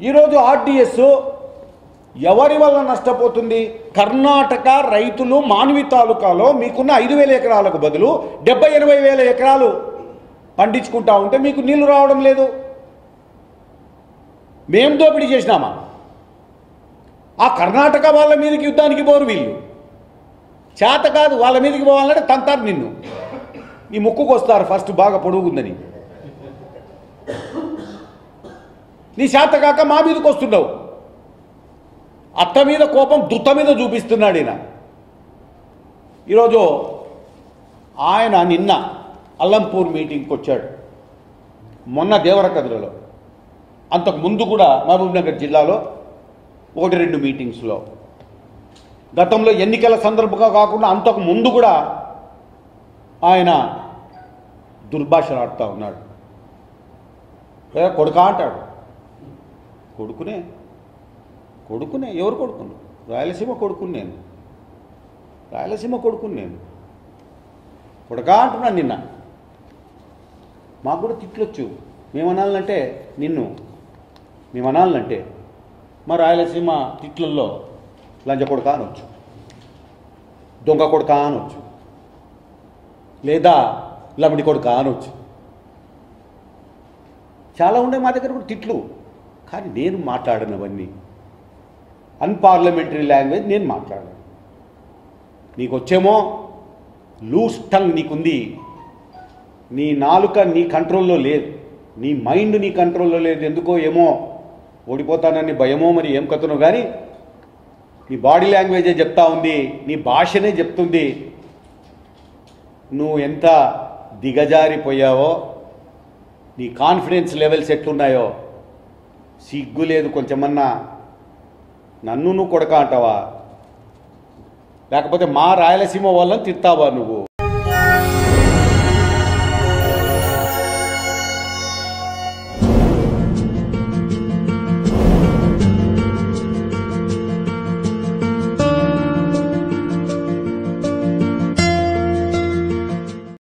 ఈరోజు ఆర్డీఎస్ ఎవరి వల్ల నష్టపోతుంది కర్ణాటక రైతులు మానవి తాలూకాలో మీకున్న ఐదు వేల ఎకరాలకు బదులు డెబ్బై ఎనభై వేల ఎకరాలు పండించుకుంటా ఉంటే మీకు నీళ్లు రావడం లేదు మేం దోపిడీ చేసినామా ఆ కర్ణాటక వాళ్ళ మీదకి యుద్ధానికి పోరు వీళ్ళు చేత కాదు వాళ్ళ మీదకి పోవాలంటే తంతారు నిన్ను నీ ముక్కుకు వస్తారు ఫస్ట్ బాగా పొడుగుందని నీ చేత కాక మా మీదకి వస్తున్నావు అత్త మీద కోపం దుత్త మీద చూపిస్తున్నాడు ఈయన ఈరోజు ఆయన నిన్న అల్లంపూర్ మీటింగ్కి వచ్చాడు మొన్న దేవరకద్రలో అంతకు ముందు కూడా మహబూబ్నగర్ జిల్లాలో ఒకటి రెండు మీటింగ్స్లో గతంలో ఎన్నికల సందర్భంగా కాకుండా అంతకు ముందు కూడా ఆయన దుర్భాషలు ఆడుతూ ఉన్నాడు ఏ కొడుకా అంటాడు కొడుకునే కొడుకునే ఎవరు కొడుకును రాయలసీమ కొడుకుని నేను రాయలసీమ కొడుకుని నేను కొడుకా అంటున్నాను నిన్న మాకు కూడా తిట్లొచ్చు మేమనాలంటే నిన్ను మేమనాలంటే మా రాయలసీమ తిట్లల్లో లంజ కొడుక అనొచ్చు దొంగ కొడుక అనొచ్చు లేదా లమిడి కొడుక అనొచ్చు చాలా ఉండే మా దగ్గర కూడా తిట్లు కానీ నేను మాట్లాడినవన్నీ అన్పార్లమెంటరీ లాంగ్వేజ్ నేను మాట్లాడాను నీకు వచ్చేమో లూస్ టంగ్ నీకుంది నీ నాలుక నీ కంట్రోల్లో లేదు నీ మైండ్ నీ కంట్రోల్లో లేదు ఎందుకో ఏమో ఓడిపోతానని భయమో మరి ఏం కథనో కానీ నీ బాడీ లాంగ్వేజే చెప్తా ఉంది నీ భాషనే చెప్తుంది నువ్వు ఎంత దిగజారిపోయావో నీ కాన్ఫిడెన్స్ లెవెల్స్ ఎట్లున్నాయో సిగ్గు లేదు కొంచెమన్నా నన్ను నువ్వు కొడక అంటావా లేకపోతే మా రాయలసీమ వాళ్ళని తిత్తావా నువ్వు